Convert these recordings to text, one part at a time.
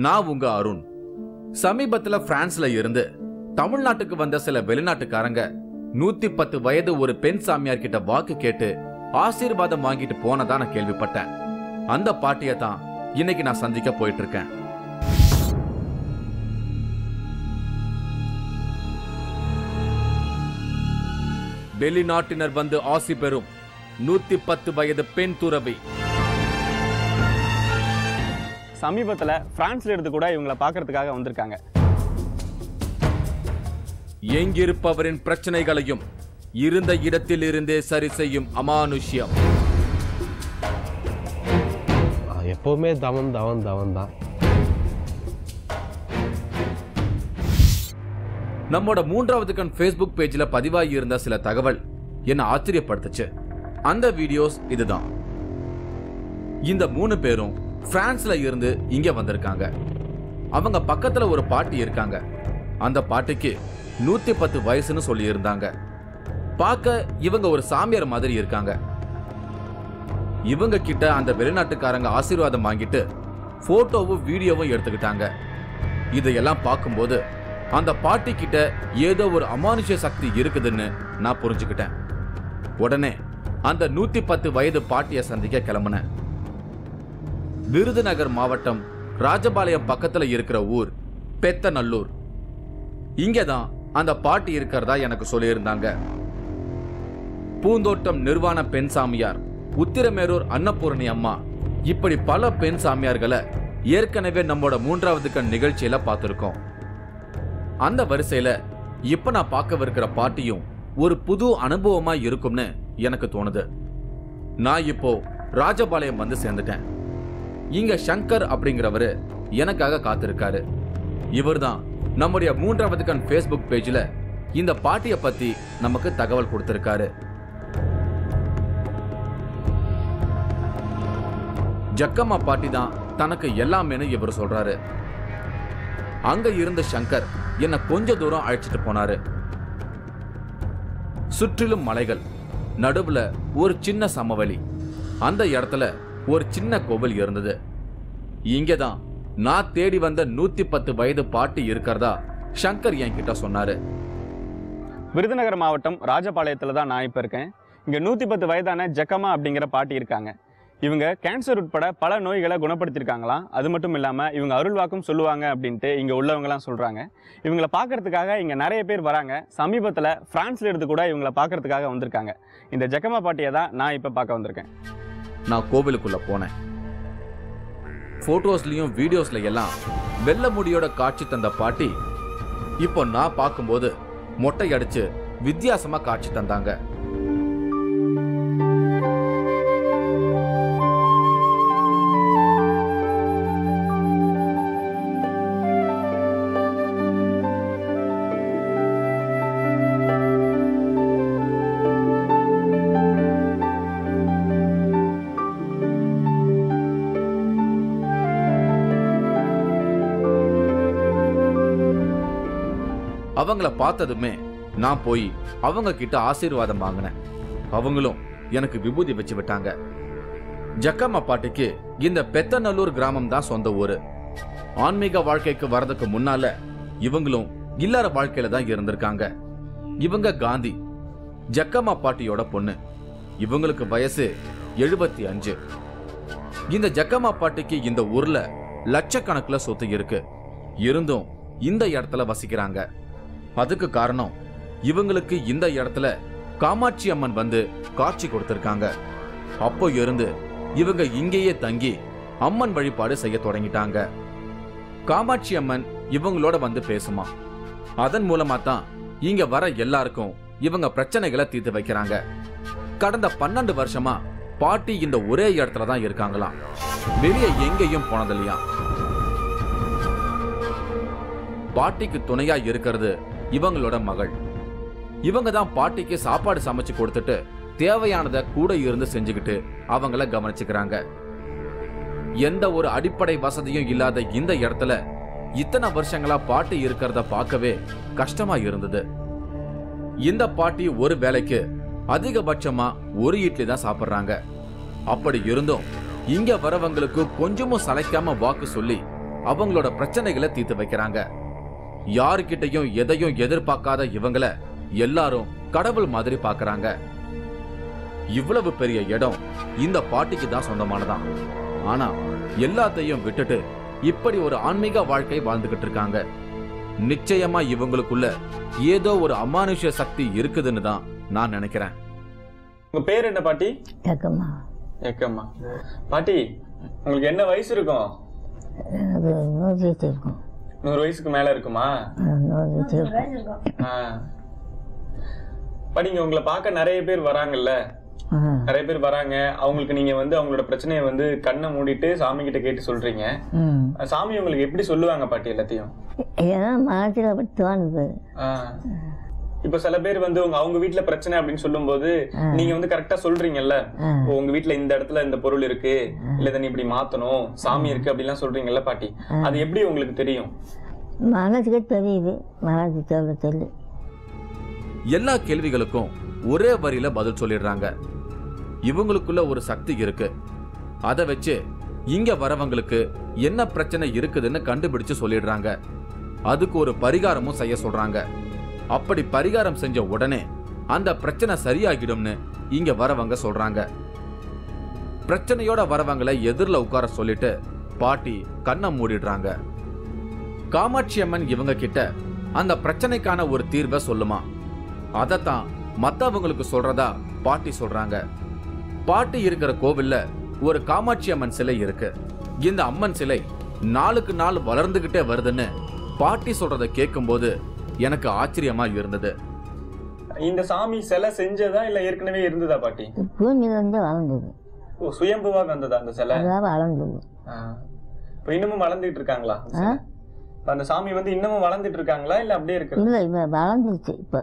நான் உங்க அருண் சமீபத்துல பிரான்ஸ்ல இருந்து தமிழ்நாட்டுக்கு வந்த சில வெளிநாட்டுக்காரங்க நூத்தி பத்து வயது ஒரு பெண் சாமியார் கிட்ட வாக்கு கேட்டு ஆசீர்வாதம் வாங்கிட்டு போனதா நான் கேள்விப்பட்டேன் அந்த பாட்டியை தான் இன்னைக்கு நான் சந்திக்க போயிட்டு இருக்கேன் வெளிநாட்டினர் வந்து ஆசி பெறும் நூத்தி பத்து வயது பெண் துறவி சமீபத்தில் பிரான்ஸ்ல இருந்து கூட இவங்களை பார்க்கறதுக்காக வந்திருக்காங்க எங்கிருப்பவரின் பிரச்சனைகளையும் இருந்த இடத்தில் இருந்தே சரி செய்யும் அமானுஷ்யம் ஆ, எப்பவுமே தவம் தவம் தவம் தான் நம்மோட மூன்றாவது கண் ஃபேஸ்புக் பேஜ்ல பதிவாகி இருந்த சில தகவல் என்ன ஆச்சரியப்படுத்துச்சு அந்த வீடியோஸ் இதுதான் இந்த மூணு பேரும் பிரான்ஸ்ல இருந்து இங்க வந்திருக்காங்க அவங்க பக்கத்துல ஒரு பாட்டி இருக்காங்க அந்த பாட்டிக்கு நூத்தி பத்து வயசுன்னு சொல்லி இருந்தாங்க பார்க்க இவங்க ஒரு சாமியார் மாதிரி இருக்காங்க இவங்க கிட்ட அந்த வெளிநாட்டுக்காரங்க ஆசீர்வாதம் வாங்கிட்டு போட்டோவும் வீடியோவும் எடுத்துக்கிட்டாங்க இதையெல்லாம் பார்க்கும்போது அந்த பாட்டி கிட்ட ஏதோ ஒரு அமானுஷ்ய சக்தி இருக்குதுன்னு நான் புரிஞ்சுக்கிட்டேன் உடனே அந்த நூத்தி பத்து வயது பாட்டியை சந்திக்க கிளம்புனேன் விருதுநகர் மாவட்டம் ராஜபாளையம் பக்கத்துல இருக்கிற ஊர் பெத்தநல்லூர் இங்கதான் அந்த பாட்டி இருக்கிறதா எனக்கு சொல்லியிருந்தாங்க பூந்தோட்டம் நிர்வாண பெண் சாமியார் உத்திரமேரூர் அன்னபூரணி அம்மா இப்படி பல பெண் சாமியார்களை ஏற்கனவே நம்மோட மூன்றாவது கண் நிகழ்ச்சியில பார்த்திருக்கோம் அந்த வரிசையில இப்ப நான் பார்க்கவிருக்கிற பாட்டியும் ஒரு புது அனுபவமா இருக்கும்னு எனக்கு தோணுது நான் இப்போ ராஜபாளையம் வந்து சேர்ந்துட்டேன் இங்க சங்கர் அப்படிங்கிறவரு எனக்காக காத்திருக்காரு இவர்தான் நம்முடைய மூன்றாவது கண் ஃபேஸ்புக் பேஜ்ல இந்த பாட்டிய பத்தி நமக்கு தகவல் கொடுத்திருக்காரு ஜக்கம்மா பாட்டி தான் தனக்கு எல்லாமேனு இவர் சொல்றாரு அங்க இருந்த சங்கர் என்ன கொஞ்ச தூரம் அழைச்சிட்டு போனாரு சுற்றிலும் மலைகள் நடுவுல ஒரு சின்ன சமவெளி அந்த இடத்துல ஒரு சின்ன கோவில் இருந்தது இங்கதான் நான் தேடி வந்த நூத்தி பத்து வயது பாட்டி இருக்கிறதா சங்கர் என்கிட்ட சொன்னாரு விருதுநகர் மாவட்டம் ராஜபாளையத்தில் தான் நான் இப்போ இருக்கேன் இங்கே நூற்றி பத்து வயதான ஜக்கம்மா அப்படிங்கிற பாட்டி இருக்காங்க இவங்க கேன்சர் உட்பட பல நோய்களை குணப்படுத்தியிருக்காங்களாம் அது மட்டும் இல்லாமல் இவங்க அருள்வாக்கும் சொல்லுவாங்க அப்படின்ட்டு இங்கே உள்ளவங்கலாம் சொல்கிறாங்க இவங்கள பார்க்கறதுக்காக இங்கே நிறைய பேர் வராங்க சமீபத்தில் பிரான்ஸ்ல இருந்து கூட இவங்கள பார்க்கறதுக்காக வந்திருக்காங்க இந்த ஜக்கம்மா பாட்டியை தான் நான் இப்போ பார்க்க வந்திருக்கேன் நான் கோவிலுக்குள்ள போனேன் போட்டோஸ்லயும் வீடியோஸ்ல எல்லாம் வெள்ள முடியோட காட்சி தந்த பாட்டி இப்போ நான் பார்க்கும்போது மொட்டை அடிச்சு வித்தியாசமா காட்சி தந்தாங்க அவங்கள பார்த்ததுமே நான் போய் அவங்க கிட்ட ஆசீர்வாதம் வாங்கினேன் அவங்களும் எனக்கு விபூதி வச்சு விட்டாங்க ஜக்கம்மா பாட்டிக்கு இந்த பெத்தநல்லூர் கிராமம் தான் சொந்த ஊரு ஆன்மீக வாழ்க்கைக்கு வரதுக்கு முன்னால இவங்களும் இல்லற வாழ்க்கையில தான் இருந்திருக்காங்க இவங்க காந்தி ஜக்கம்மா பாட்டியோட பொண்ணு இவங்களுக்கு வயசு எழுபத்தி அஞ்சு இந்த ஜக்கம்மா பாட்டிக்கு இந்த ஊர்ல லட்சக்கணக்குல சொத்து இருக்கு இருந்தும் இந்த இடத்துல வசிக்கிறாங்க அதுக்கு காரணம் இவங்களுக்கு இந்த இடத்துல காமாட்சி அம்மன் வந்து காட்சி கொடுத்திருக்காங்க அப்போ இருந்து இவங்க இங்கேயே தங்கி அம்மன் வழிபாடு செய்ய தொடங்கிட்டாங்க காமாட்சி அம்மன் இவங்களோட வந்து பேசுமா அதன் மூலமா தான் இங்க வர எல்லாருக்கும் இவங்க பிரச்சனைகளை தீர்த்து வைக்கிறாங்க கடந்த பன்னெண்டு வருஷமா பாட்டி இந்த ஒரே இடத்துல தான் இருக்காங்களாம் வெளியே எங்கேயும் போனதில்லையா பாட்டிக்கு துணையா இருக்கிறது இவங்களோட மகள் இவங்க தான் பாட்டிக்கு சாப்பாடு சமைச்சு கொடுத்துட்டு தேவையானதை கூட இருந்து செஞ்சுக்கிட்டு அவங்கள கவனிச்சுக்கிறாங்க எந்த ஒரு அடிப்படை வசதியும் இல்லாத இந்த இடத்துல இத்தனை வருஷங்களா பாட்டி இருக்கிறத பார்க்கவே கஷ்டமா இருந்தது இந்த பாட்டி ஒரு வேளைக்கு அதிகபட்சமா ஒரு இட்லி தான் சாப்பிடுறாங்க அப்படி இருந்தும் இங்க வரவங்களுக்கு கொஞ்சமும் சளைக்காம வாக்கு சொல்லி அவங்களோட பிரச்சனைகளை தீர்த்து வைக்கிறாங்க யாருக்கிட்டையும் எதையும் எதிர்பார்க்காத இவங்கள எல்லாரும் கடவுள் மாதிரி பார்க்கறாங்க இவ்வளவு பெரிய இடம் இந்த பாட்டிக்கு தான் சொந்தமானதான் ஆனா எல்லாத்தையும் விட்டுட்டு இப்படி ஒரு ஆன்மீக வாழ்க்கை வாழ்ந்துகிட்டு இருக்காங்க நிச்சயமா இவங்களுக்குள்ள ஏதோ ஒரு அமானுஷ்ய சக்தி இருக்குதுன்னு தான் நான் நினைக்கிறேன் உங்க பேர் என்ன பாட்டி தக்கம்மா ஏக்கம்மா பாட்டி உங்களுக்கு என்ன வயசு இருக்கும் எனக்கு நூற்றி எட்டு இருக்கும் நூறு வயசுக்கு மேல இருக்குமா நூற்றி எட்டு இருக்கும் ஆ. பாட்டிங்க உங்களை பார்க்க நிறைய பேர் வராங்கல்ல ஆ. நிறைய பேர் வராங்க அவங்களுக்கு நீங்க வந்து அவங்களோட பிரச்சனையை வந்து கண்ணை மூடிட்டு சாமி கிட்ட கேட்டு சொல்றீங்க ம் சாமி உங்களுக்கு எப்படி சொல்லுவாங்க பாட்டி எல்லாத்தையும் ஏன்னா மனசில் அப்படி தோணுது ஆ. இப்ப சில பேர் வந்து உங்க அவங்க வீட்ல பிரச்சனை அப்படின்னு சொல்லும்போது நீங்க வந்து கரெக்டா சொல்றீங்கல்ல ஆ. ஓ, உங்க வீட்ல இந்த இடத்துல இந்த பொருள் இருக்கு இல்ல இதை நீ இப்படி மாத்தணும் சாமி இருக்கு அப்படிலாம் சொல்றீங்கல்ல பாட்டி அது எப்படி உங்களுக்கு தெரியும் மனசுக்கே தெரியுது மனசு சொல்ல சொல்லி எல்லா கேள்விகளுக்கும் ஒரே வரியில பதில் சொல்லிடுறாங்க இவங்களுக்குள்ள ஒரு சக்தி இருக்கு அதை வச்சு இங்க வரவங்களுக்கு என்ன பிரச்சனை இருக்குதுன்னு கண்டுபிடிச்சு சொல்லிடுறாங்க அதுக்கு ஒரு பரிகாரமும் செய்ய சொல்றாங்க அப்படி பரிகாரம் செஞ்ச உடனே அந்த பிரச்சனை சரியாகிடும்னு இங்க வரவங்க சொல்றாங்க பிரச்சனையோட வரவங்களை எதிரில் உட்கார சொல்லிட்டு பாட்டி கண்ணை மூடிடுறாங்க காமாட்சி அம்மன் இவங்க கிட்ட அந்த பிரச்சனைக்கான ஒரு தீர்வை சொல்லுமா அதத்தான் மத்தவங்களுக்கு சொல்றதா பாட்டி சொல்றாங்க பாட்டி இருக்கிற கோவில்ல ஒரு காமாட்சி அம்மன் சிலை இருக்கு இந்த அம்மன் சிலை நாளுக்கு நாள் வளர்ந்துகிட்டே வருதுன்னு பாட்டி சொல்றத கேட்கும்போது எனக்கு ஆச்சரியமா இருந்தது இந்த சாமி சிலை செஞ்சதா இல்ல ஏற்கனவே இருந்ததா பாட்டி பூமியில இருந்து வளர்ந்தது ஓ சுயம்புவா வந்ததா அந்த சிலை அதான் வளர்ந்தது ஆ. இப்ப இன்னமும் வளர்ந்துட்டு இருக்காங்களா அந்த சிலை? இப்ப அந்த சாமி வந்து இன்னமும் வளர்ந்துட்டு இருக்காங்களா இல்ல அப்படியே இருக்கு இல்லை இப்போ வளர்ந்துருச்சு இப்போ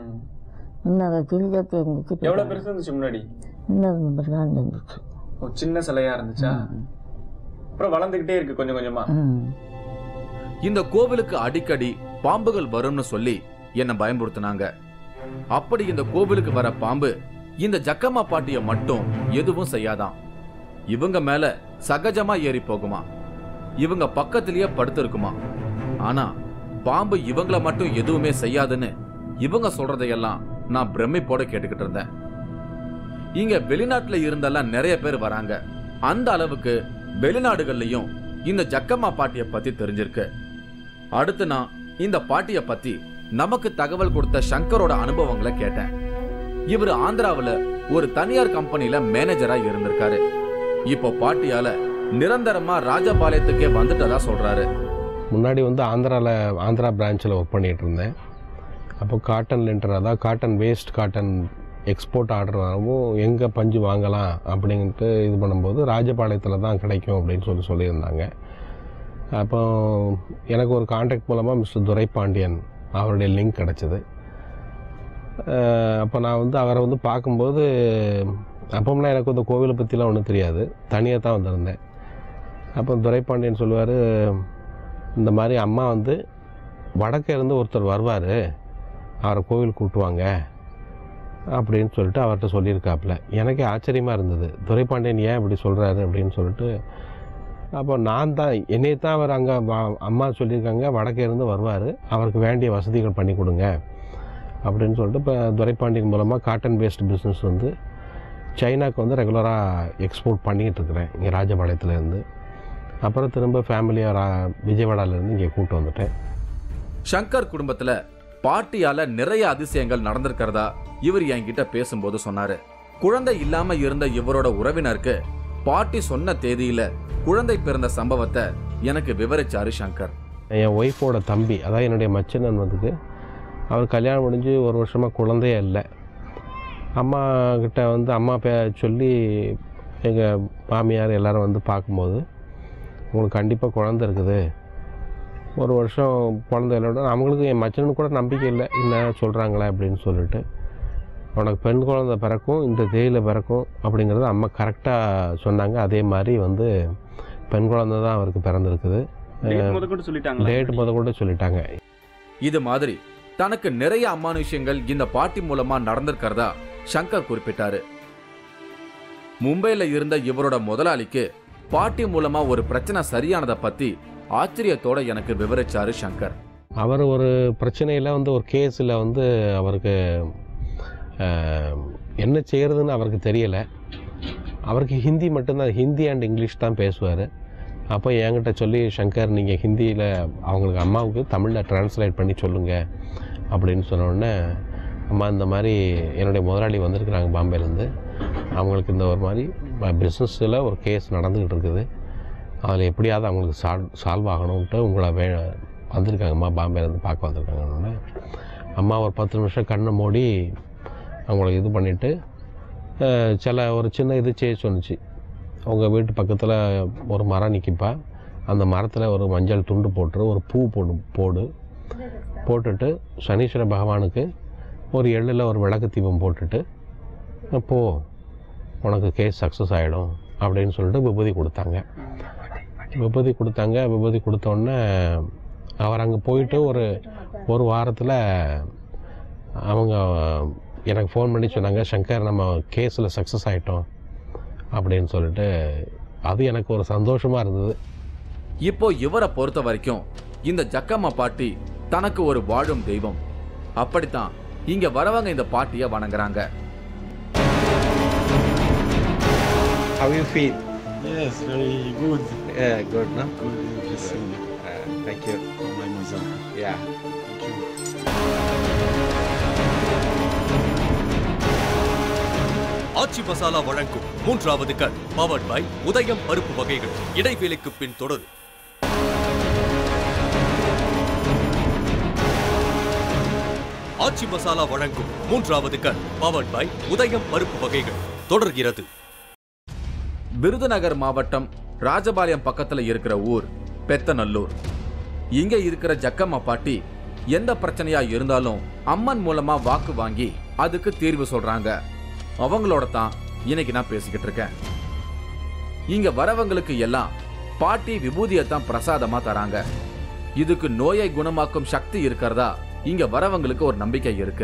இன்னொரு திருச்சத்து இருந்துச்சு இப்ப எவ்வளவு பெருசு இருந்துச்சு முன்னாடி இன்னொரு பிரகாரம் இருந்துச்சு ஓ சின்ன சிலையா இருந்துச்சா அப்புறம் வளர்ந்துகிட்டே இருக்கு கொஞ்சம் கொஞ்சமா ம் இந்த கோவிலுக்கு அடிக்கடி பாம்புகள் வரும்னு சொல்லி என்ன பயமுறுத்துனாங்க அப்படி இந்த கோவிலுக்கு வர பாம்பு இந்த ஜக்கம்மா பாட்டிய மட்டும் எதுவும் செய்யாதாம் இவங்க மேல சகஜமா ஏறி போகுமா இவங்க பக்கத்திலேயே படுத்திருக்குமா ஆனா பாம்பு இவங்கள மட்டும் எதுவுமே செய்யாதுன்னு இவங்க சொல்றதையெல்லாம் நான் பிரமிப்போட கேட்டுக்கிட்டு இருந்தேன் இங்க வெளிநாட்டுல இருந்தெல்லாம் நிறைய பேர் வராங்க அந்த அளவுக்கு வெளிநாடுகள்லயும் இந்த ஜக்கம்மா பாட்டிய பத்தி தெரிஞ்சிருக்கு அடுத்து நான் இந்த பாட்டிய பத்தி நமக்கு தகவல் கொடுத்த சங்கரோட அனுபவங்களை கேட்டேன் இவர் ஆந்திராவுல ஒரு தனியார் கம்பெனில மேனேஜரா இருந்திருக்காரு இப்போ பாட்டியால நிரந்தரமா ராஜபாளையத்துக்கே வந்துட்டதா சொல்றாரு முன்னாடி வந்து ஆந்திராவில் ஆந்திரா பிரான்ச்சில் ஒர்க் பண்ணிகிட்டு இருந்தேன் அப்போ காட்டன் லென்டர் அதாவது cotton waste cotton export order வரவும் எங்கே பஞ்சு வாங்கலாம் அப்படின்ட்டு இது பண்ணும்போது ராஜபாளையத்தில் தான் கிடைக்கும் அப்படின்னு சொல்லி சொல்லியிருந்தாங்க அப்போ எனக்கு ஒரு கான்டாக்ட் மூலமாக மிஸ்டர் துரைபாண்டியன் அவருடைய லிங்க் கிடச்சிது அப்போ நான் வந்து அவரை வந்து பார்க்கும்போது அப்போம்லாம் எனக்கு இந்த கோவிலை பற்றிலாம் ஒன்றும் தெரியாது தனியாக தான் வந்திருந்தேன் அப்போ துரைபாண்டியன் சொல்லுவார் இந்த மாதிரி அம்மா வந்து வடக்கே இருந்து ஒருத்தர் வருவார் அவரை கோவில் கூட்டுவாங்க அப்படின்னு சொல்லிட்டு அவர்கிட்ட சொல்லியிருக்காப்புல எனக்கே ஆச்சரியமாக இருந்தது துரைபாண்டியன் ஏன் இப்படி சொல்கிறாரு அப்படின்னு சொல்லிட்டு அப்போ நான் தான் என்னை தான் அவர் அங்கே அம்மா சொல்லியிருக்காங்க வடக்கே இருந்து வருவார் அவருக்கு வேண்டிய வசதிகள் பண்ணி கொடுங்க அப்படின்னு சொல்லிட்டு இப்போ துரைபாண்டியன் மூலமாக காட்டன் பேஸ்ட் பிஸ்னஸ் வந்து சைனாக்கு வந்து ரெகுலராக எக்ஸ்போர்ட் பண்ணிக்கிட்டு இருக்கிறேன் இங்கே ராஜபாளையத்துலேருந்து அப்புறம் திரும்ப ஃபேமிலியாக ரா விஜயவாடாலேருந்து இங்கே கூட்டு வந்துட்டேன் சங்கர் குடும்பத்துல பாட்டியால நிறைய அதிசயங்கள் நடந்திருக்கிறதா இவர் என்கிட்ட பேசும்போது சொன்னாரு குழந்தை இல்லாம இருந்த இவரோட உறவினருக்கு பாட்டி சொன்ன தேதியில குழந்தை பிறந்த சம்பவத்தை எனக்கு விவரிச்சாரு சங்கர் என் ஒய்ஃபோட தம்பி அதாவது என்னுடைய மச்சினன் வந்துக்கு அவர் கல்யாணம் முடிஞ்சு ஒரு வருஷமாக குழந்தையே இல்லை அம்மா கிட்ட வந்து அம்மா பே சொல்லி எங்கள் மாமியார் எல்லாரும் வந்து பார்க்கும்போது உங்களுக்கு கண்டிப்பாக குழந்தை இருக்குது ஒரு வருஷம் குழந்தை இல்லைன்னா அவங்களுக்கு என் மச்சனுக்கு கூட நம்பிக்கை இல்லை என்ன சொல்கிறாங்களே அப்படின்னு சொல்லிட்டு உனக்கு பெண் குழந்தை பிறக்கும் இந்த தேதியில் பிறக்கும் அப்படிங்கிறது அம்மா கரெக்டாக சொன்னாங்க அதே மாதிரி வந்து பெண் குழந்தை தான் அவருக்கு பிறந்திருக்குது Date முதற்கொண்டு சொல்லிட்டாங்களா டேட் முத கூட சொல்லிட்டாங்க இது மாதிரி தனக்கு நிறைய அமானுஷ்யங்கள் இந்த பாட்டி மூலமா நடந்திருக்கிறதா சங்கர் குறிப்பிட்டாரு மும்பைல இருந்த இவரோட முதலாளிக்கு பாட்டி மூலமா ஒரு பிரச்சனை சரியானதை பத்தி ஆச்சரியத்தோட எனக்கு விவரிச்சாரு சங்கர் அவர் ஒரு பிரச்சனையில் வந்து ஒரு கேஸில் வந்து அவருக்கு அஹ், என்ன செய்கிறதுன்னு அவருக்கு தெரியலை அவருக்கு ஹிந்தி மட்டும்தான் ஹிந்தி அண்ட் இங்கிலீஷ் தான் பேசுவார் அப்போ என்கிட்ட சொல்லி சங்கர் நீங்கள் ஹிந்தியில் அவங்களுக்கு அம்மாவுக்கு தமிழில் ட்ரான்ஸ்லேட் பண்ணி சொல்லுங்கள் அப்படின்னு சொன்ன உடனே அம்மா இந்த மாதிரி என்னுடைய முதலாளி வந்திருக்கிறாங்க பாம்பேலேருந்து அவங்களுக்கு இந்த ஒரு மாதிரி பிஸ்னஸில் ஒரு கேஸ் நடந்துக்கிட்டு இருக்குது அதில் எப்படியாவது அவங்களுக்கு சால்வ் சால்வ் ஆகணும்ன்ட்டு உங்களை வே வந்திருக்காங்கம்மா பாம்பேலேருந்து பார்க்க வந்திருக்காங்கன்னு அம்மா ஒரு பத்து நிமிஷம் கண்ணை மூடி அவங்கள இது பண்ணிவிட்டு சில ஒரு சின்ன இது செய்ய சொன்னுச்சு அவங்க வீட்டு பக்கத்தில் ஒரு மரம் நிற்கிப்பா அந்த மரத்தில் ஒரு மஞ்சள் துண்டு போட்டு ஒரு பூ போடு போடு போட்டுட்டு சனீஸ்வர பகவானுக்கு ஒரு எள்ளில் ஒரு விளக்கு தீபம் போட்டுட்டு போ உனக்கு கேஸ் சக்ஸஸ் ஆகிடும் அப்படின்னு சொல்லிட்டு விபூதி கொடுத்தாங்க விபூதி கொடுத்தாங்க விபூதி கொடுத்தோடனே அவர் அங்கே போயிட்டு ஒரு ஒரு வாரத்தில் அவங்க எனக்கு ஃபோன் பண்ணி சொன்னாங்க சங்கர் நம்ம கேஸில் சக்ஸஸ் ஆகிட்டோம் அப்படின்னு சொல்லிட்டு அது எனக்கு ஒரு சந்தோஷமாக இருந்தது இப்போ இவரை பொறுத்த வரைக்கும் இந்த ஜக்கம்மா பாட்டி தனக்கு ஒரு வாழும் தெய்வம் அப்படித்தான் இங்க வரவங்க இந்த பாட்டிய வணங்குறாங்க How you feel? Yes, very good. Yeah, good, no? Good blessing Uh, thank you. for my mother. Yeah. Thank you. ஆச்சி மசாலா வழங்கும் மூன்றாவது கண் பவர்ட் பை உதயம் பருப்பு வகைகள் இடைவேளைக்கு பின் தொடரும் ஆச்சி மசாலா வழங்கும் மூன்றாவது கண் பவர்ட் பை உதயம் பருப்பு வகைகள் தொடர்கிறது விருதுநகர் மாவட்டம் ராஜபாளையம் பக்கத்துல இருக்கிற ஊர் பெத்தநல்லூர் இங்க இருக்கிற ஜக்கம்மா பாட்டி எந்த பிரச்சனையா இருந்தாலும் அம்மன் மூலமா வாக்கு வாங்கி அதுக்கு தீர்வு சொல்றாங்க அவங்களோட தான் இன்னைக்கு நான் பேசிக்கிட்டு இருக்கேன் இங்க வரவங்களுக்கு எல்லாம் பாட்டி விபூதியை தான் பிரசாதமா தராங்க இதுக்கு நோயை குணமாக்கும் சக்தி இருக்கிறதா இங்க வரவங்களுக்கு ஒரு நம்பிக்கை இருக்கு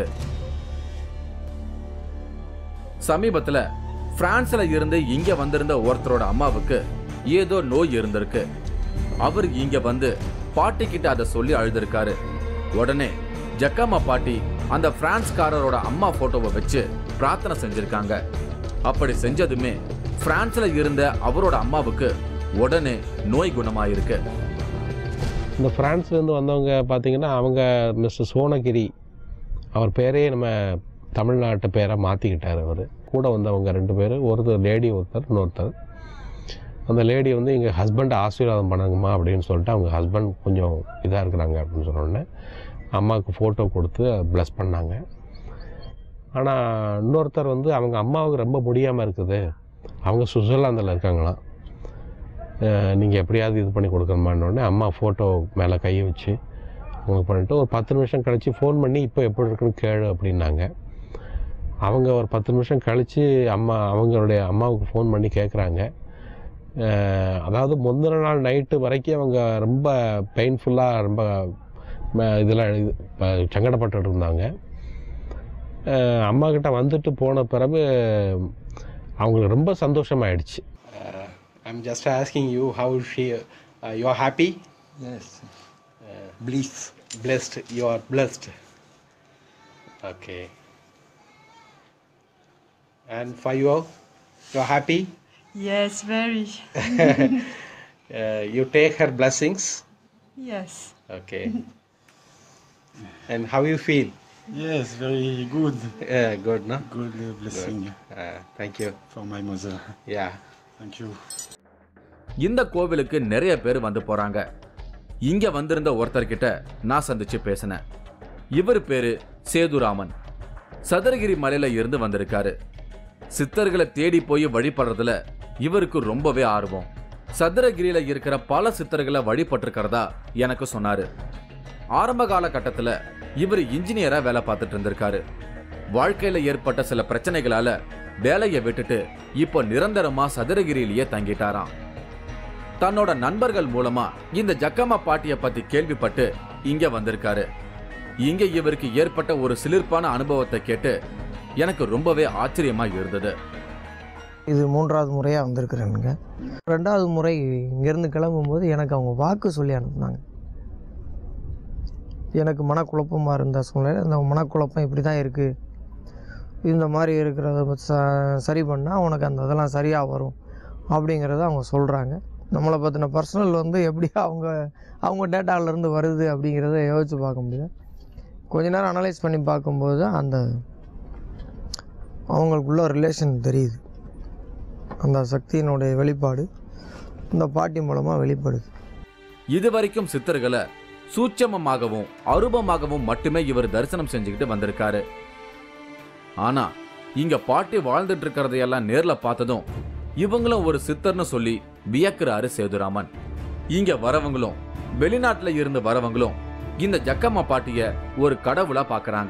சமீபத்துல பிரான்ஸ்ல இருந்து இங்க வந்திருந்த ஒருத்தரோட அம்மாவுக்கு ஏதோ நோய் இருந்திருக்கு அவர் இங்க வந்து பாட்டி கிட்ட அதை சொல்லி அழுதுருக்காரு உடனே ஜக்கம்மா பாட்டி அந்த பிரான்ஸ்காரரோட அம்மா போட்டோவை வச்சு பிரார்த்தனை செஞ்சிருக்காங்க அப்படி செஞ்சதுமே பிரான்ஸ்ல இருந்த அவரோட அம்மாவுக்கு உடனே நோய் குணமாயிருக்கு இந்த ஃப்ரான்ஸ்லேருந்து வந்தவங்க பார்த்தீங்கன்னா அவங்க மிஸ்டர் சோனகிரி அவர் பேரே நம்ம தமிழ்நாட்டு பேரை மாற்றிக்கிட்டார் அவர் கூட வந்தவங்க ரெண்டு பேர் ஒருத்தர் லேடி ஒருத்தர் இன்னொருத்தர் அந்த லேடி வந்து எங்கள் ஹஸ்பண்டை ஆசீர்வாதம் பண்ணுங்கம்மா அப்படின்னு சொல்லிட்டு அவங்க ஹஸ்பண்ட் கொஞ்சம் இதாக இருக்கிறாங்க அப்படின்னு சொன்ன உடனே அம்மாவுக்கு ஃபோட்டோ கொடுத்து ப்ளஸ் பண்ணாங்க ஆனால் இன்னொருத்தர் வந்து அவங்க அம்மாவுக்கு ரொம்ப முடியாமல் இருக்குது அவங்க சுவிட்சர்லாந்தில் இருக்காங்களாம் நீங்கள் எப்படியாவது இது பண்ணி கொடுக்கணுமான்னு உடனே அம்மா ஃபோட்டோ மேலே கையை வச்சு அவங்க பண்ணிட்டு ஒரு பத்து நிமிஷம் கழித்து ஃபோன் பண்ணி இப்போ எப்படி இருக்குன்னு கேளு அப்படின்னாங்க அவங்க ஒரு பத்து நிமிஷம் கழித்து அம்மா அவங்களுடைய அம்மாவுக்கு ஃபோன் பண்ணி கேட்குறாங்க அஹ், அதாவது முந்தின நாள் நைட்டு வரைக்கும் அவங்க ரொம்ப பெயின்ஃபுல்லாக ரொம்ப இதில் சங்கடப்பட்டுட்டு இருந்தாங்க அஹ், அம்மா கிட்ட வந்துட்டு போன பிறகு அவங்களுக்கு ரொம்ப சந்தோஷமாயிடுச்சு I'm just asking you how she uh, you are happy Yes. Bliss. blessed you are blessed okay and for you you are happy Yes, very. uh, you take her blessings Yes. okay and how you feel Yes, very good. uh, good no Good uh, blessing uh, thank you for my mother. yeah Thank you. இந்த கோவிலுக்கு நிறைய பேர் வந்து போறாங்க இங்க வந்திருந்த ஒருத்தர்கிட்ட நான் சந்திச்சு பேசினேன் இவர் பேரு சேதுராமன் சதுரகிரி மலையில இருந்து வந்திருக்காரு சித்தர்களை தேடி போய் வழிபடுறதுல இவருக்கு ரொம்பவே ஆர்வம் சதுரகிரியில இருக்கிற பல சித்தர்களை வழிபட்டிருக்கிறதா எனக்கு சொன்னாரு ஆரம்ப காலகட்டத்துல இவர் இன்ஜினியரா வேலை பார்த்துட்டு இருந்திருக்காரு வாழ்க்கையில ஏற்பட்ட சில பிரச்சனைகளால வேலையை விட்டுட்டு இப்போ நிரந்தரமா சதுரகிரியிலேயே தங்கிட்டாராம் தன்னோட நண்பர்கள் மூலமா இந்த ஜக்கம்மா பாட்டிய பத்தி கேள்விப்பட்டு இங்க வந்திருக்காரு இங்க இவருக்கு ஏற்பட்ட ஒரு சிலிர்ப்பான அனுபவத்தை கேட்டு எனக்கு ரொம்பவே ஆச்சரியமா இருந்தது இது மூன்றாவது முறையாக வந்திருக்கிறேனுங்க ரெண்டாவது முறை இங்கேருந்து கிளம்பும்போது எனக்கு அவங்க வாக்கு சொல்லி அனுப்புனாங்க எனக்கு மனக்குழப்பமாக இருந்த சூழ்நிலை அந்த மனக்குழப்பம் இப்படி தான் இருக்குது இந்த மாதிரி இருக்கிறத ச சரி பண்ணால் உனக்கு அந்த இதெல்லாம் சரியாக வரும் அப்படிங்கிறத அவங்க சொல்கிறாங்க நம்மளை பற்றின பர்சனல் வந்து எப்படி அவங்க அவங்க டேட்டாவிலேருந்து வருது அப்படிங்கிறத யோசித்து பார்க்க முடியும் கொஞ்ச நேரம் அனலைஸ் பண்ணி பார்க்கும்போது தான் அந்த அவங்களுக்குள்ள ரிலேஷன் தெரியுது அந்த சக்தியினுடைய வெளிப்பாடு இந்த பாட்டி மூலமாக வெளிப்படுது இதுவரைக்கும் சித்தர்களை சூட்சமமாகவும் அரூபமாகவும் மட்டுமே இவர் தரிசனம் செஞ்சுக்கிட்டு வந்திருக்காரு ஆனா இங்க பாட்டி வாழ்ந்துட்டு இருக்கிறதையெல்லாம் நேர்ல பார்த்ததும் இவங்களும் ஒரு சித்தர்னு சொல்லி வியக்குறாரு சேதுராமன் இங்க வரவங்களும் வெளிநாட்டுல இருந்து வரவங்களும் இந்த ஜக்கம்மா பாட்டிய ஒரு கடவுளா பார்க்கறாங்க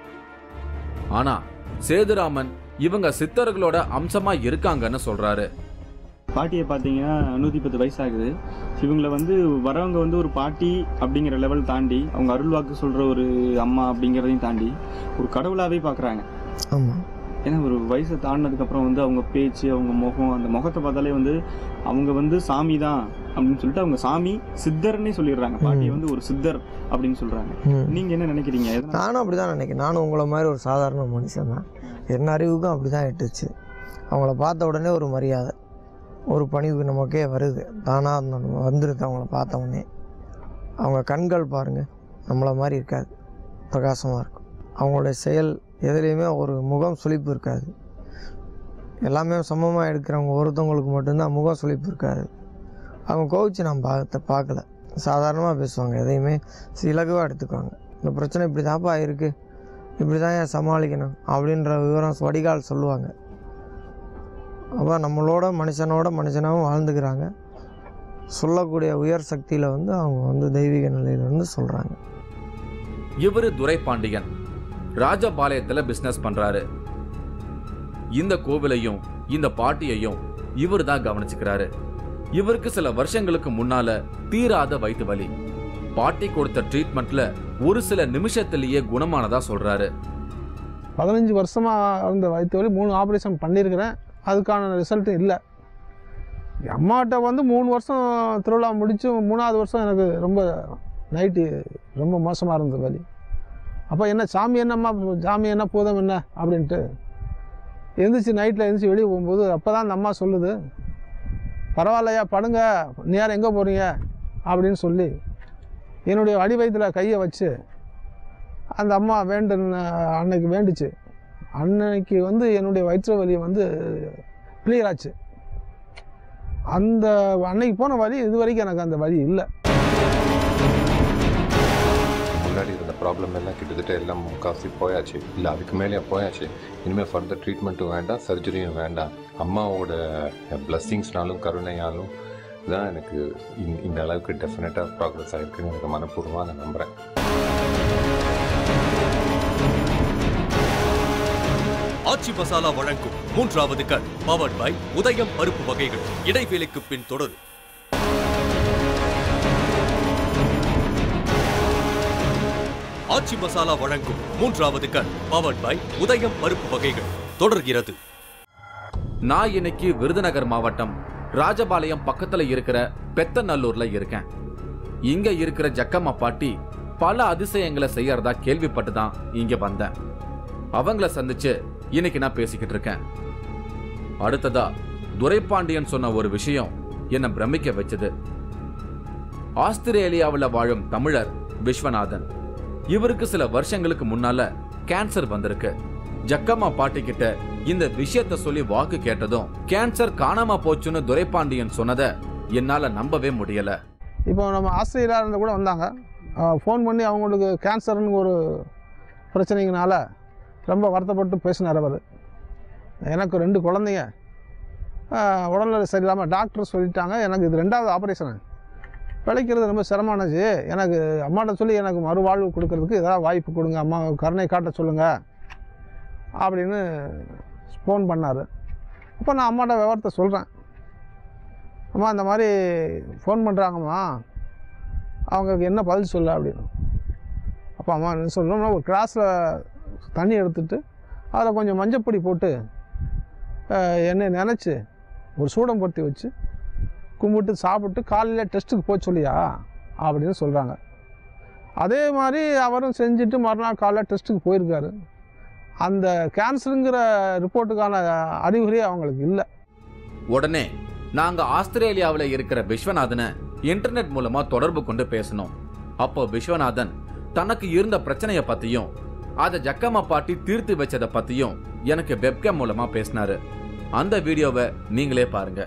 ஆனா சேதுராமன் இவங்க சித்தர்களோட அம்சமா இருக்காங்கன்னு சொல்றாரு பாட்டியை பார்த்தீங்கன்னா நூற்றி பத்து வயசாகுது இவங்களை வந்து வரவங்க வந்து ஒரு பாட்டி அப்படிங்கிற லெவல் தாண்டி அவங்க அருள்வாக்கு சொல்கிற ஒரு அம்மா அப்படிங்கிறதையும் தாண்டி ஒரு கடவுளாகவே பார்க்குறாங்க ஆமாம் ஏன்னா ஒரு வயசை தாண்டினதுக்கப்புறம் வந்து அவங்க பேச்சு அவங்க முகம் அந்த முகத்தை பார்த்தாலே வந்து அவங்க வந்து சாமி தான் அப்படின்னு சொல்லிட்டு அவங்க சாமி சித்தர்னே சொல்லிடுறாங்க பாட்டியை வந்து ஒரு சித்தர் அப்படின்னு சொல்கிறாங்க ம் நீங்கள் என்ன நினைக்கிறீங்க எதனால? நானும் அப்படி தான் நினைக்கிறேன் நானும் உங்களை மாதிரி ஒரு சாதாரண மனுஷன் தான் என்ன அறிவுக்கும் அப்படி தான் எட்டுச்சு அவங்கள பார்த்த உடனே ஒரு மரியாதை ஒரு பணிவு நமக்கே வருது தானாக அந்த வந்துடுது அவங்கள பார்த்த உடனே அவங்க கண்கள் பாருங்கள் நம்மளை மாதிரி இருக்காது பிரகாசமாக இருக்கும் அவங்களுடைய செயல் எதுலேயுமே ஒரு முகம் சுளிப்பு இருக்காது எல்லாமே சமமாக எடுக்கிறவங்க ஒருத்தவங்களுக்கு மட்டும்தான் முகம் சுளிப்பு இருக்காது அவங்க கோவிச்சு நான் பார்த்த பார்க்கல சாதாரணமாக பேசுவாங்க எதையுமே இலகுவாக எடுத்துக்குவாங்க இந்த பிரச்சனை இப்படி தான்ப்பா இருக்குது இப்படி தான் ஏன் சமாளிக்கணும் அப்படின்ற விவரம் வடிகால் சொல்லுவாங்க அப்போ நம்மளோட மனுஷனோட மனுஷனாகவும் வாழ்ந்துக்கிறாங்க சொல்லக்கூடிய உயர் சக்தியில் வந்து அவங்க வந்து தெய்வீக நிலையில வந்து சொல்கிறாங்க இவரு துரைபாண்டியன் ராஜபாளையத்துல பிசினஸ் பண்றாரு இந்த கோவிலையும் இந்த பாட்டியையும் இவர் தான் கவனிச்சுக்கிறாரு இவருக்கு சில வருஷங்களுக்கு முன்னால தீராத வயிற்று வலி பாட்டி கொடுத்த ட்ரீட்மெண்ட்ல ஒரு சில நிமிஷத்திலேயே குணமானதா சொல்றாரு பதினஞ்சு வருஷமாக இருந்த வயிற்று வலி மூணு ஆப்ரேஷன் பண்ணியிருக்கிறேன் அதுக்கான ரிசல்ட்டும் இல்லை அம்மாட்ட வந்து மூணு வருஷம் திருவிழா முடித்து மூணாவது வருஷம் எனக்கு ரொம்ப நைட்டு ரொம்ப மோசமாக இருந்தது வலி அப்போ என்ன சாமி என்னம்மா சாமி என்ன பூதம் என்ன அப்படின்ட்டு எழுந்திரிச்சு நைட்டில் எழுந்திரிச்சு வெளியே போகும்போது அப்போ தான் அந்த அம்மா சொல்லுது பரவாயில்லையா படுங்க நேரம் எங்கே போகிறீங்க அப்படின்னு சொல்லி என்னுடைய அடி வயிற்றில் கையை வச்சு அந்த அம்மா வேண்டுன அன்னைக்கு வேண்டுச்சு அன்னைக்கு வந்து என்னுடைய வயிற்று வலி வந்து கிளியர் ஆச்சு அந்த அன்னைக்கு போன வலி இது வரைக்கும் எனக்கு அந்த வலி இல்லை முன்னாடி இருந்த ப்ராப்ளம் எல்லாம் கிட்டத்தட்ட எல்லாம் முக்காசி போயாச்சு இல்லை அதுக்கு மேலே போயாச்சு இனிமேல் ஃபர்தர் ட்ரீட்மெண்ட்டும் வேண்டாம் சர்ஜரியும் வேண்டாம் அம்மாவோட பிளஸ்ஸிங்ஸ்னாலும் கருணையாலும் தான் எனக்கு இந்த- இந்த அளவுக்கு டெஃபினட்டாக ப்ராக்ரஸ் ஆகிருக்குன்னு எனக்கு மனப்பூர்வமாக நான் நம்புகிறேன் ஆச்சி மசாலா வழங்கும் மூன்றாவது கண் பவர்ட் பை உதயம் பருப்பு வகைகள் இடைவேளைக்கு பின் தொடரும் ஆச்சி மசாலா வழங்கும் மூன்றாவது கண் பவர்ட் பை உதயம் பருப்பு வகைகள் தொடர்கிறது நான் இன்னைக்கு விருதுநகர் மாவட்டம் ராஜபாளையம் பக்கத்துல இருக்கிற பெத்தநல்லூர்ல இருக்கேன் இங்க இருக்கிற ஜக்கம்மா பாட்டி பல அதிசயங்களை செய்யறதா கேள்விப்பட்டு தான் இங்க வந்தேன் அவங்கள சந்திச்சு இன்னைக்கு நான் பேசிக்கிட்டு இருக்கேன் அடுத்ததா துரைபாண்டியன் சொன்ன ஒரு விஷயம் என்னை பிரமிக்க வச்சது ஆஸ்திரேலியாவில் வாழும் தமிழர் விஸ்வநாதன் இவருக்கு சில வருஷங்களுக்கு முன்னால கேன்சர் வந்திருக்கு ஜக்கம்மா பாட்டி கிட்ட இந்த விஷயத்த சொல்லி வாக்கு கேட்டதும் கேன்சர் காணாம போச்சுன்னு துரைபாண்டியன் சொன்னதை என்னால நம்பவே முடியல இப்போ நம்ம ஆஸ்திரேலியா இருந்து கூட வந்தாங்க ஃபோன் பண்ணி அவங்களுக்கு கேன்சர்னு ஒரு பிரச்சனைங்கனால ரொம்ப வருத்தப்பட்டு பேசினார் அவர் எனக்கு ரெண்டு குழந்தைங்க ஆஹ், உடல்நிலை சரியில்லாமல் டாக்டர் சொல்லிட்டாங்க எனக்கு இது ரெண்டாவது ஆப்ரேஷன் பிழைக்கிறது ரொம்ப சிரமமானச்சு எனக்கு அம்மாட்ட சொல்லி எனக்கு மறுவாழ்வு கொடுக்கறதுக்கு ஏதாவது வாய்ப்பு கொடுங்க அம்மா கருணை காட்ட சொல்லுங்கள் அப்படின்னு ஃபோன் பண்ணார் அப்போ நான் அம்மாட்ட விவரத்தை சொல்கிறேன் அம்மா இந்த மாதிரி ஃபோன் பண்ணுறாங்கம்மா அவங்களுக்கு என்ன பதில் சொல்ல அப்படின்னு அப்போ அம்மா என்ன சொல்லணும்னா ஒரு கிளாஸில் தண்ணி எடுத்துட்டு அதில் கொஞ்சம் மஞ்சப்பொடி போட்டு அஹ், என்னை நினச்சி ஒரு சூடம் பொருத்தி வச்சு கும்பிட்டு சாப்பிட்டு காலையில் டெஸ்ட்டுக்கு போக சொல்லியா அப்படின்னு சொல்கிறாங்க அதே மாதிரி அவரும் செஞ்சுட்டு மறுநாள் காலைல டெஸ்ட்டுக்கு போயிருக்காரு அந்த கேன்சருங்கிற ரிப்போர்ட்டுக்கான அறிகுறி அவங்களுக்கு இல்லை உடனே நாங்க ஆஸ்திரேலியாவுல இருக்கிற விஸ்வநாதனை இன்டர்நெட் மூலமா தொடர்பு கொண்டு பேசணும் அப்போ விஸ்வநாதன் தனக்கு இருந்த பிரச்சனைய பத்தியும் அதை ஜக்கம்மா பாட்டி தீர்த்து வச்சதை பத்தியும் எனக்கு வெப்கேம் மூலமா பேசினாரு அந்த வீடியோவை நீங்களே பாருங்க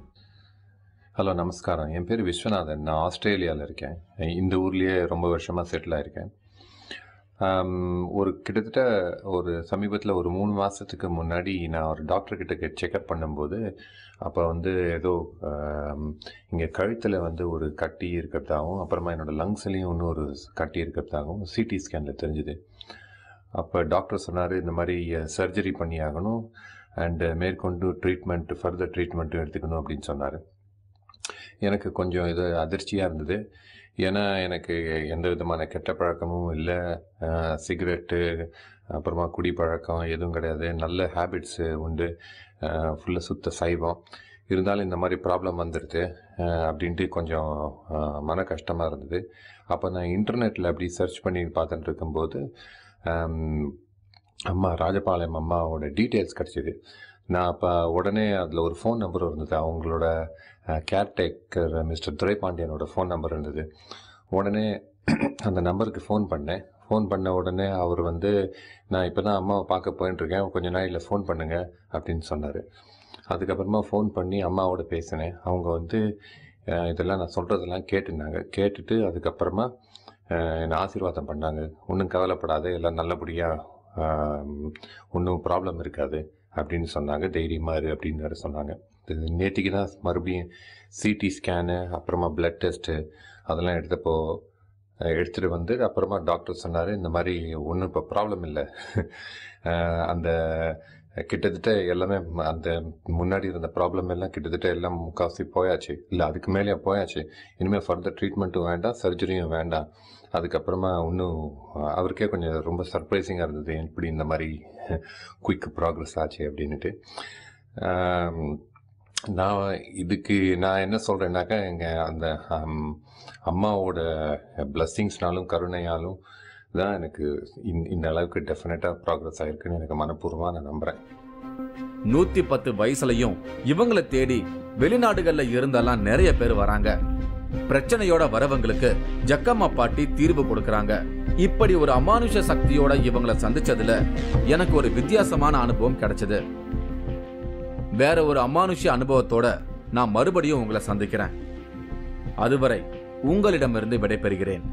ஹலோ நமஸ்காரம் என் பேர் விஸ்வநாதன் நான் ஆஸ்திரேலியாவில் இருக்கேன் இந்த ஊர்லேயே ரொம்ப வருஷமாக செட்டில் ஆயிருக்கேன் ஆம், ஒரு கிட்டத்தட்ட ஒரு சமீபத்தில் ஒரு மூணு மாதத்துக்கு முன்னாடி நான் ஒரு டாக்டர் கிட்ட செக்அப் பண்ணும்போது அப்போ வந்து ஏதோ இங்கே கழுத்தில் வந்து ஒரு கட்டி இருக்கிறதாகவும் அப்புறமா என்னோடய லங்ஸ்லேயும் இன்னொரு கட்டி இருக்கிறதாகவும் சிடி ஸ்கேனில் தெரிஞ்சுது அப்போ டாக்டர் சொன்னார் இந்த மாதிரி சர்ஜரி பண்ணி ஆகணும் அண்டு மேற்கொண்டு ட்ரீட்மெண்ட் ஃபர்தர் ட்ரீட்மெண்ட்டும் எடுத்துக்கணும் அப்படின்னு சொன்னார் எனக்கு கொஞ்சம் இது அதிர்ச்சியாக இருந்தது ஏன்னா எனக்கு எந்த விதமான கெட்ட பழக்கமும் இல்லை சிகரெட்டு அப்புறமா குடி பழக்கம் எதுவும் கிடையாது நல்ல ஹேபிட்ஸு உண்டு ஃபுல்லாக சுத்த சைவம் இருந்தாலும் இந்த மாதிரி ப்ராப்ளம் வந்துடுது அஹ், அப்படின்ட்டு கொஞ்சம் அஹ், மன கஷ்டமாக இருந்தது அப்போ நான் இன்டர்நெட்டில் அப்படி சர்ச் பண்ணி பார்த்துட்டு இருக்கும்போது அம், அம்மா ராஜபாளையம் அம்மாவோட டீட்டெயில்ஸ் கிடச்சிது நான் அப்போ உடனே அதில் ஒரு ஃபோன் நம்பர் இருந்தது அவங்களோட கேர்டேக்கர் மிஸ்டர் துரைபாண்டியனோட ஃபோன் நம்பர் இருந்தது உடனே அந்த நம்பருக்கு ஃபோன் பண்ணேன் ஃபோன் பண்ண உடனே அவர் வந்து நான் இப்போ தான் அம்மாவை பார்க்க போயின்ட்டுருக்கேன் கொஞ்ச நாளில் ஃபோன் பண்ணுங்க அப்படின்னு சொன்னார் அதுக்கப்புறமா ஃபோன் பண்ணி அம்மாவோட பேசினேன் அவங்க வந்து அஹ், இதெல்லாம் நான் சொல்கிறதெல்லாம் கேட்டுனாங்க கேட்டுட்டு அதுக்கப்புறமா அஹ், என்னை ஆசீர்வாதம் பண்ணாங்க ஒன்றும் கவலைப்படாத எல்லாம் நல்லபடியாக ஒன்றும் ப்ராப்ளம் இருக்காது அப்படின்னு சொன்னாங்க தைரியமாக இரு அப்படின்னு வேறு சொன்னாங்க இது நேற்றுக்கு தான் மறுபடியும் சிடி ஸ்கேனு அப்புறமா பிளட் டெஸ்ட்டு அதெல்லாம் எடுத்தப்போ அஹ், எடுத்துகிட்டு வந்து அப்புறமா டாக்டர் சொன்னார் இந்த மாதிரி ஒன்றும் இப்போ ப்ராப்ளம் இல்லை அஹ், அந்த கிட்டத்தட்ட எல்லாமே ம- அந்த முன்னாடி இருந்த ப்ராப்ளம் எல்லாம் கிட்டத்தட்ட எல்லாம் முக்கால்வாசி போயாச்சு இல்லை அதுக்கு மேலே போயாச்சு இனிமேல் ஃபர்தர் ட்ரீட்மெண்ட்டும் வேண்டாம் சர்ஜரியும் வேண்டாம் அதுக்கப்புறமா இன்னும் அவருக்கே கொஞ்சம் ரொம்ப சர்ப்ரைசிங்காக இருந்தது எப்படி இந்த மாதிரி குயிக் ப்ராக்ரஸ் ஆச்சு அப்படின்ட்டு ஆம், நான் இதுக்கு நான் என்ன சொல்கிறேன்னாக்கா எங்கள் அந்த ஆம், அம்மாவோட பிளஸ்ஸிங்ஸ்னாலும் கருணையாலும் தான் எனக்கு இந்த இந்த அளவுக்கு டெஃபினட்டாக ப்ராக்ரஸ் ஆகிருக்குன்னு எனக்கு மனப்பூர்வமாக நான் நம்புகிறேன் நூத்தி பத்து வயசுலயும் இவங்களை தேடி வெளிநாடுகள்ல இருந்தெல்லாம் நிறைய பேர் வராங்க பிரச்சனையோட வரவங்களுக்கு ஜக்கம்மா பாட்டி தீர்வு கொடுக்கறாங்க இப்படி ஒரு அமானுஷ சக்தியோட இவங்களை சந்திச்சதுல எனக்கு ஒரு வித்தியாசமான அனுபவம் கிடைச்சது வேற ஒரு அமானுஷ்ய அனுபவத்தோட நான் மறுபடியும் உங்களை சந்திக்கிறேன் அதுவரை உங்களிடமிருந்து விடைபெறுகிறேன்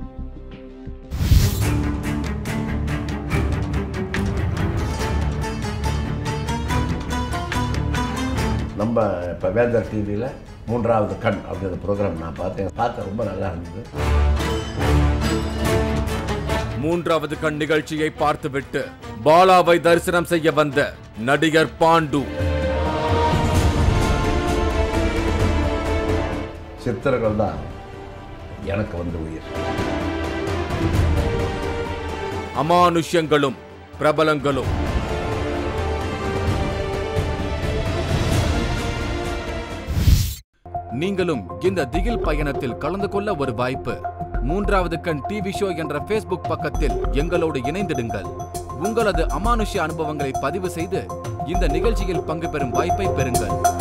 நம்ம இப்போ வேந்தர் டிவியில் மூன்றாவது கண் அப்படிங்கிற ப்ரோக்ராம் நான் பார்த்தேன் பார்க்க ரொம்ப நல்லா இருந்தது மூன்றாவது கண் நிகழ்ச்சியை பார்த்துவிட்டு பாலாவை தரிசனம் செய்ய வந்த நடிகர் பாண்டு சித்தர்கள் தான் எனக்கு வந்து உயிர் அமானுஷ்யங்களும் பிரபலங்களும் நீங்களும் இந்த திகில் பயணத்தில் கலந்து கொள்ள ஒரு வாய்ப்பு மூன்றாவது கண் டிவி ஷோ என்ற ஃபேஸ்புக் பக்கத்தில் எங்களோடு இணைந்திடுங்கள் உங்களது அமானுஷ்ய அனுபவங்களை பதிவு செய்து இந்த நிகழ்ச்சியில் பங்கு பெறும் வாய்ப்பை பெறுங்கள்